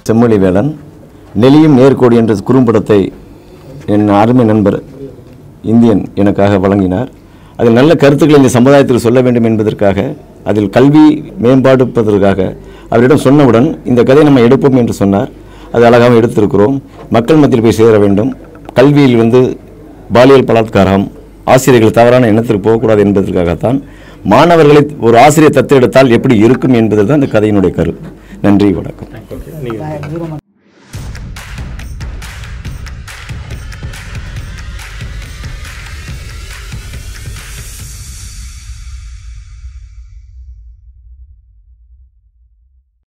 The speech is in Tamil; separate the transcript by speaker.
Speaker 1: செம்மொழி வேலன் நெலியும் நேர்கோடி என்ற குறும்படத்தை என் அருமை நண்பர் இந்தியன் எனக்காக வழங்கினார் அதில் நல்ல கருத்துக்களை இந்த சமுதாயத்தில் சொல்ல வேண்டும் என்பதற்காக அதில் கல்வி மேம்பாடுப்பதற்காக அவரிடம் சொன்னவுடன் இந்த கதையை நம்ம எடுப்போம் என்று சொன்னார் அது அழகாக எடுத்திருக்கிறோம் மக்கள் மத்தியில் போய் சேர வேண்டும் கல்வியில் வந்து பாலியல் பலாத்காரம் ஆசிரியர்கள் தவறான எண்ணத்திற்கு போகக்கூடாது என்பதற்காகத்தான் மாணவர்களை ஒரு ஆசிரியர் தத்தெடுத்தால் எப்படி இருக்கும் என்பது தான் இந்த கதையினுடைய கரு நன்றி வணக்கம்